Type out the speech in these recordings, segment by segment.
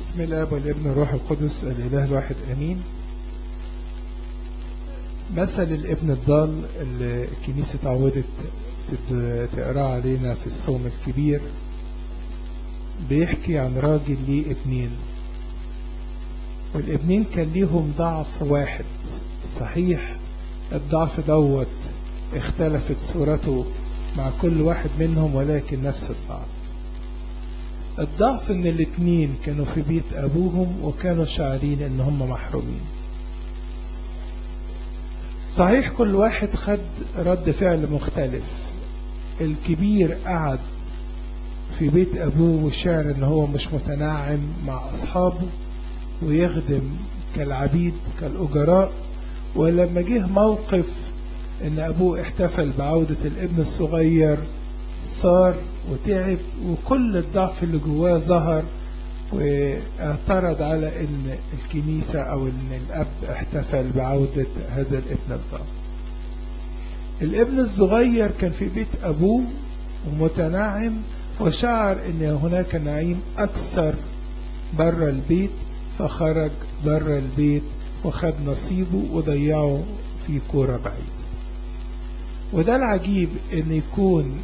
بسم الله والابن والروح القدس الإله الواحد أمين مثل الابن الضال اللي الكنيسة تعودت تقرأ علينا في الصوم الكبير بيحكي عن راجل ليه ابنين والابنين كان ليهم ضعف واحد صحيح الضعف دوت اختلفت صورته مع كل واحد منهم ولكن نفس الضعف الضعف ان الاتنين كانوا في بيت ابوهم وكانوا شاعرين ان هم محرومين صحيح كل واحد خد رد فعل مختلف الكبير قعد في بيت ابوه وشعر ان هو مش متناعم مع اصحابه ويخدم كالعبيد كالاجراء ولما جه موقف ان ابوه احتفل بعودة الابن الصغير صار وتعب وكل الضعف اللي جواه ظهر واعترض على ان الكنيسة او ان الاب احتفل بعودة هذا الابن الضعف الابن الصغير كان في بيت ابوه ومتناعم وشعر ان هناك نعيم اكثر بره البيت فخرج بره البيت وخد نصيبه وضيعه في كورة بعيد وده العجيب ان يكون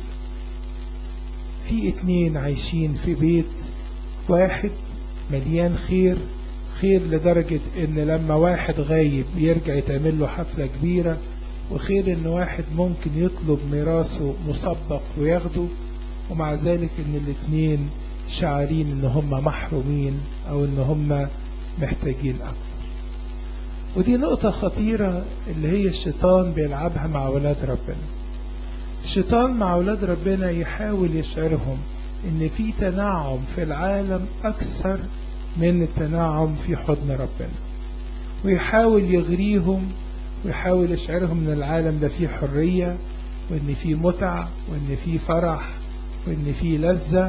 في اتنين عايشين في بيت واحد مليان خير خير لدرجة ان لما واحد غايب يرجع يتعمل له حفلة كبيرة وخير ان واحد ممكن يطلب ميراثه مسبق وياخده ومع ذلك ان الاتنين شعارين ان هم محرومين او ان هم محتاجين اكتر ودي نقطة خطيرة اللي هي الشيطان بيلعبها مع أولاد ربنا الشيطان مع أولاد ربنا يحاول يشعرهم إن في تناعم في العالم أكثر من التناعم في حضن ربنا ويحاول يغريهم ويحاول يشعرهم إن العالم ده فيه حرية وإن فيه متع وإن فيه فرح وإن فيه لذة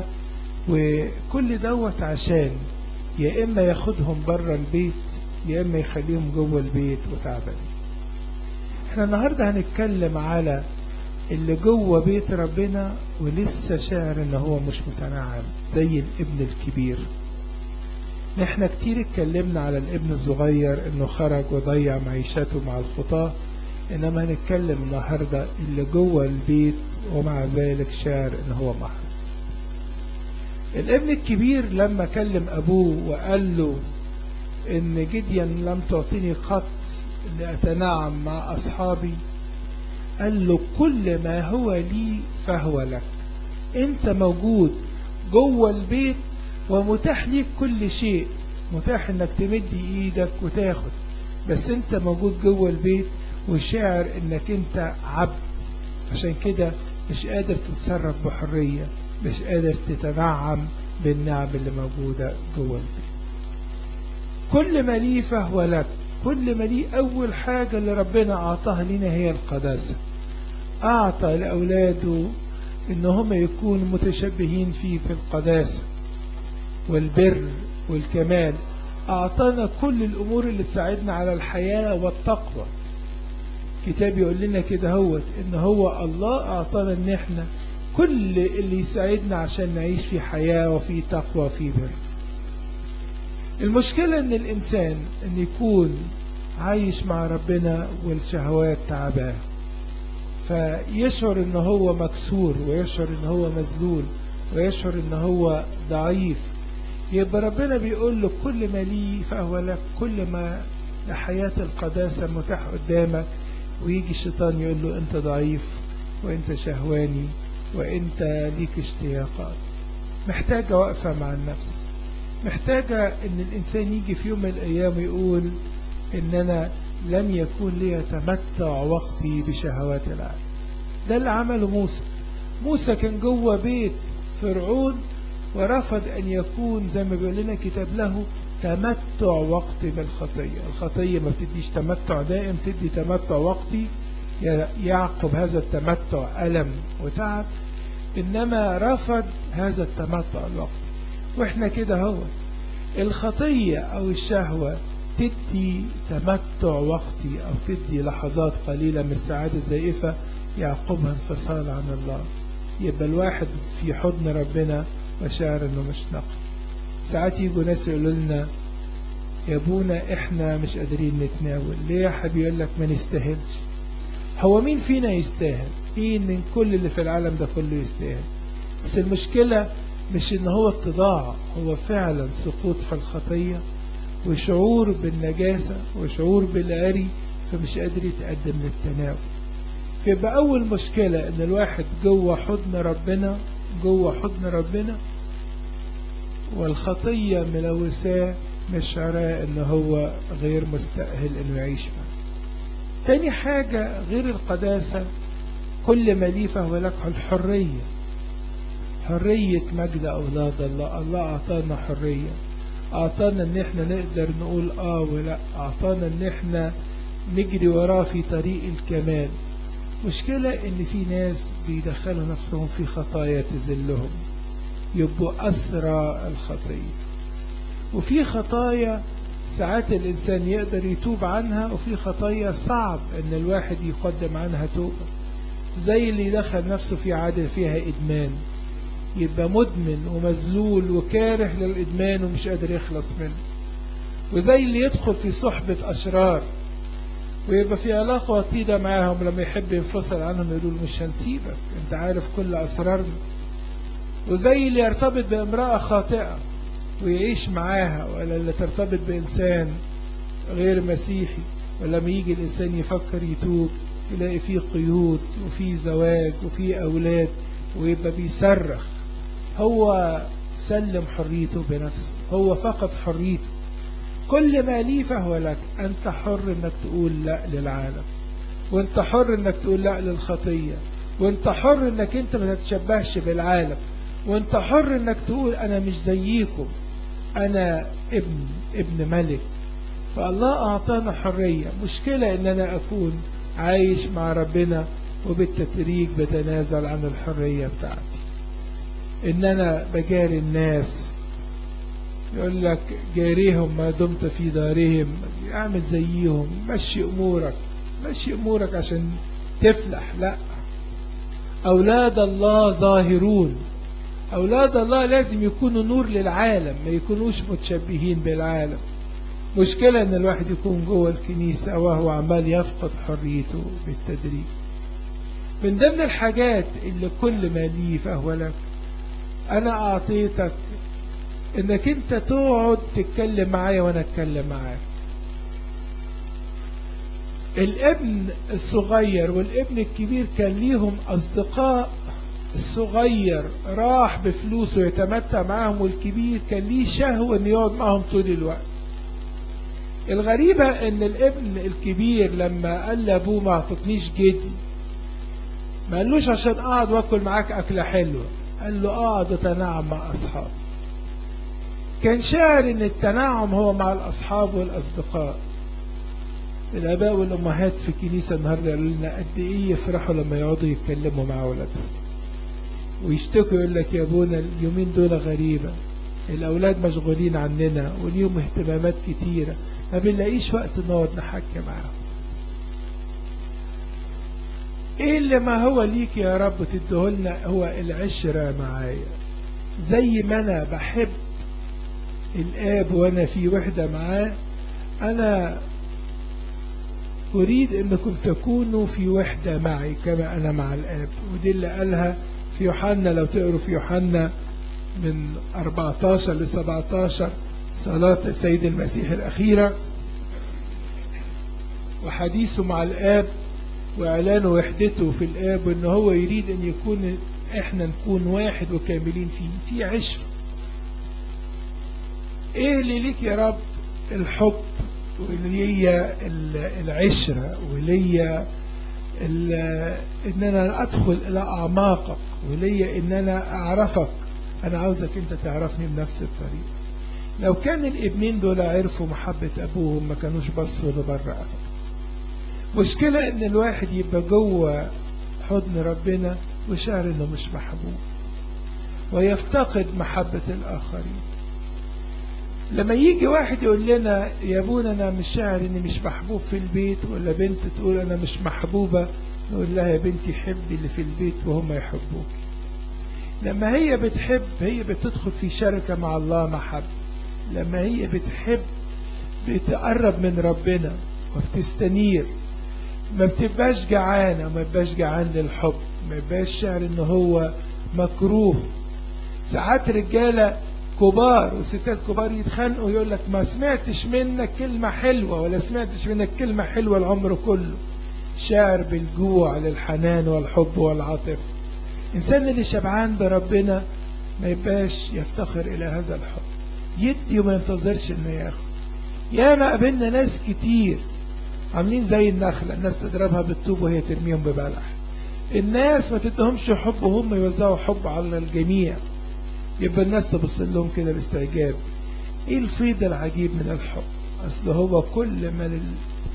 وكل دوت عشان يا إما ياخدهم بره البيت يا اما يخليهم جوه البيت وتعبانين احنا النهارده هنتكلم على اللي جوه بيت ربنا ولسه شاعر ان هو مش متنعم زي الابن الكبير احنا كتير اتكلمنا على الابن الصغير انه خرج وضيع معيشته مع الخطاة انما هنتكلم النهارده اللي جوه البيت ومع ذلك شاعر ان هو محروم الابن الكبير لما كلم ابوه وقال له ان جديا لم تعطيني قط لأتناعم مع أصحابي قال له كل ما هو لي فهو لك انت موجود جوه البيت ومتاح ليك كل شيء متاح انك تمد ايدك وتاخد بس انت موجود جوه البيت وشاعر انك انت عبد عشان كده مش قادر تتصرف بحرية مش قادر تتنعم بالنعم اللي موجودة جوه البيت كل ما ليه فهو لك كل ما ليه أول حاجة اللي ربنا أعطاها لنا هي القداسة أعطى لأولاده إن هم يكونوا متشبهين فيه في القداسة والبر والكمال أعطانا كل الأمور اللي تساعدنا على الحياة والتقوى كتاب يقول لنا كده هو إن هو الله أعطانا إن إحنا كل اللي يساعدنا عشان نعيش في حياة وفي تقوى وفي بر المشكلة ان الانسان ان يكون عايش مع ربنا والشهوات تعباه فيشعر ان هو مكسور ويشعر ان هو مذلول ويشعر ان هو ضعيف يبقى ربنا بيقول له كل ما لي فهو لك كل ما لحياة القداسة متاح قدامك ويجي الشيطان يقول له انت ضعيف وانت شهواني وانت ليك اشتياقات محتاجة وقفة مع النفس محتاجة ان الانسان يجي في يوم من الايام ويقول ان انا لم يكون لي تمتع وقتي بشهوات العالم ده اللي عمله موسى موسى كان جوه بيت فرعون ورفض ان يكون زي ما بيقول لنا كتاب له تمتع وقتي بالخطية الخطية ما بتديش تمتع دائم تدي تمتع وقتي يعقب هذا التمتع ألم وتعب إنما رفض هذا التمتع الوقتي واحنا كده هو الخطية او الشهوة تدي تمتع وقتي او تدي لحظات قليلة من السعادة الزائفة يعقبها انفصال عن الله يبقى الواحد في حضن ربنا وشعر انه مش نقي ساعات يجوا ناس يقولوا لنا يا ابونا احنا مش قادرين نتناول ليه يا حبيبي يقول لك ما نستاهلش هو مين فينا يستاهل مين من كل اللي في العالم ده كله يستاهل بس المشكلة مش ان هو اتضاع هو فعلا سقوط في الخطية وشعور بالنجاسة وشعور بالعري فمش قادر يتقدم للتناول يبقى أول مشكلة إن الواحد جوه حضن ربنا جوه حضن ربنا والخطية ملوثاه مشعراه إن هو غير مستأهل إنه يعيش معاه. تاني حاجة غير القداسة كل ما ليه فهو لك الحرية حرية مجد أولاد الله الله أعطانا حرية أعطانا إن إحنا نقدر نقول آه ولا أعطانا إن إحنا نجري وراه في طريق الكمال مشكلة إن في ناس بيدخلوا نفسهم في خطايا تذلهم يبقوا أسرى الخطية وفي خطايا ساعات الإنسان يقدر يتوب عنها وفي خطايا صعب إن الواحد يقدم عنها توبة زي اللي دخل نفسه في عادة فيها إدمان يبقى مدمن ومذلول وكاره للإدمان ومش قادر يخلص منه وزي اللي يدخل في صحبة أشرار ويبقى في علاقة وطيدة معاهم لما يحب ينفصل عنهم يقولوا مش هنسيبك انت عارف كل أسرارنا وزي اللي يرتبط بامرأة خاطئة ويعيش معاها ولا اللي ترتبط بإنسان غير مسيحي ولما يجي الإنسان يفكر يتوب يلاقي فيه قيود وفيه زواج وفيه أولاد ويبقى بيصرخ هو سلم حريته بنفسه هو فقد حريته كل ما لي فهو لك أنت حر أنك تقول لا للعالم وأنت حر أنك تقول لا للخطية وأنت حر أنك أنت ما تتشبهش بالعالم وأنت حر أنك تقول أنا مش زيكم أنا ابن ابن ملك فالله أعطانا حرية مشكلة أن أنا أكون عايش مع ربنا وبالتدريج بتنازل عن الحرية بتاعتي إن أنا بجاري الناس يقول لك جاريهم ما دمت في دارهم اعمل زيهم مشي أمورك مشي أمورك عشان تفلح لا أولاد الله ظاهرون أولاد الله لازم يكونوا نور للعالم ما يكونوش متشبهين بالعالم مشكلة أن الواحد يكون جوه الكنيسة وهو عمال يفقد حريته بالتدريج من ضمن الحاجات اللي كل ما لي فهو لك أنا أعطيتك انك انت تقعد تتكلم معايا وانا اتكلم معاك الابن الصغير والابن الكبير كان ليهم اصدقاء الصغير راح بفلوسه يتمتع معاهم والكبير كان ليه شهوة انه يقعد معاهم طول الوقت الغريبة ان الابن الكبير لما قال لابوه ما اعطتنيش جدي ما قالوش عشان اقعد واكل معاك اكلة حلوة قال له اقعد اتنعم مع اصحابي كان شاعر ان التنعم هو مع الاصحاب والاصدقاء الاباء والامهات في الكنيسه النهارده قالوا لنا قد ايه يفرحوا لما يقعدوا يتكلموا مع اولادهم ويشتكوا يقول لك يا ابونا اليومين دول غريبه الاولاد مشغولين عننا وليهم اهتمامات كتيره ما بنلاقيش وقت نقعد نحكي معاهم ايه اللي ما هو ليك يا رب تديهولنا هو العشره معايا زي ما انا بحب الآب وأنا في وحدة معاه أنا أريد أنكم تكونوا في وحدة معي كما أنا مع الآب ودي اللي قالها في يوحنا لو تقروا في يوحنا من 14 ل 17 صلاة السيد المسيح الأخيرة وحديثه مع الآب وإعلان وحدته في الآب وأن هو يريد أن يكون إحنا نكون واحد وكاملين فيه في عشرة ايه اللي ليك يا رب الحب وليا العشرة وليا ان انا ادخل الى اعماقك وليا ان انا اعرفك انا عاوزك انت تعرفني بنفس الطريقة لو كان الابنين دول عرفوا محبة ابوهم ما كانوش بصوا لبره ابدا مشكلة ان الواحد يبقى جوه حضن ربنا وشعر انه مش محبوب ويفتقد محبة الاخرين لما يجي واحد يقول لنا يا ابونا انا مش شاعر اني مش محبوب في البيت ولا بنت تقول انا مش محبوبة نقول لها يا بنتي حبي اللي في البيت وهم يحبوك لما هي بتحب هي بتدخل في شركة مع الله محبة لما هي بتحب بتقرب من ربنا وبتستنير ما بتبقاش جعانة ما بتبقاش جعان للحب ما بيبقاش شعر ان هو مكروه ساعات رجالة كبار وستات كبار يتخانقوا يقول لك ما سمعتش منك كلمة حلوة ولا سمعتش منك كلمة حلوة العمر كله شاعر بالجوع للحنان والحب والعاطفة إنسان اللي شبعان بربنا ما يبقاش يفتخر إلى هذا الحب يدي وما ينتظرش إنه ياخد ياما قابلنا ناس كتير عاملين زي النخلة الناس تضربها بالطوب وهي ترميهم ببلح الناس ما تدهمش حب وهم يوزعوا حب على الجميع يبقى الناس تبص لهم كده باستعجاب ايه الفيض العجيب من الحب اصل هو كل ما لل...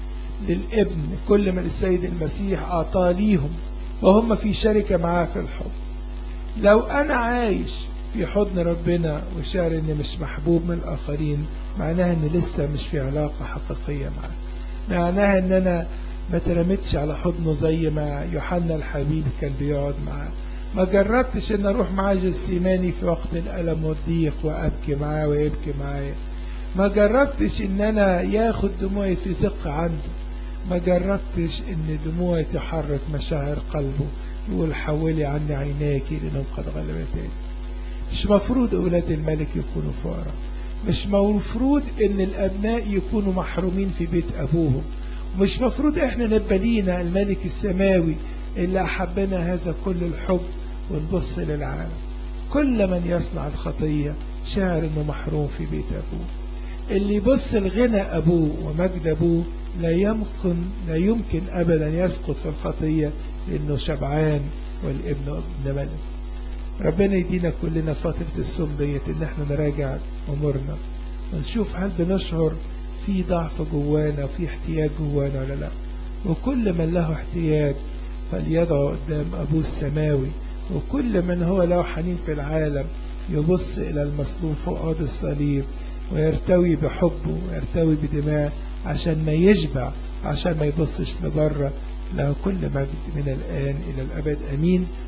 للابن كل ما للسيد المسيح اعطاه ليهم وهم في شركة معاه في الحب لو انا عايش في حضن ربنا وشعر اني مش محبوب من الاخرين معناها ان لسه مش في علاقة حقيقية معاه معناها ان انا ما ترمتش على حضنه زي ما يوحنا الحبيب كان بيقعد معاه ما جربتش ان اروح معاه جسيماني في وقت الالم والضيق وابكي معاه ويبكي معايا ما جربتش ان انا ياخد دموعي في ثق عنده ما جربتش ان دموعي تحرك مشاعر قلبه يقول حولي عني عيناك لانهم قد غلبتني مش مفروض اولاد الملك يكونوا فقراء مش مفروض ان الابناء يكونوا محرومين في بيت ابوهم مش مفروض احنا نبقى لينا الملك السماوي اللي احبنا هذا كل الحب ونبص للعالم كل من يصنع الخطية شاعر انه محروم في بيت ابوه اللي يبص لغنى ابوه ومجد ابوه لا يمكن لا يمكن ابدا يسقط في الخطية لانه شبعان والابن ابن ملك ربنا يدينا كلنا فترة الصوم ديت ان احنا نراجع امورنا ونشوف هل بنشعر في ضعف جوانا وفي احتياج جوانا ولا لا وكل من له احتياج فليدعو قدام أبوه السماوي وكل من هو له حنين في العالم يبص إلى المصلوب فوق عود الصليب ويرتوي بحبه ويرتوي بدماء عشان ما يشبع عشان ما يبصش لبره له كل مجد من الآن إلى الأبد أمين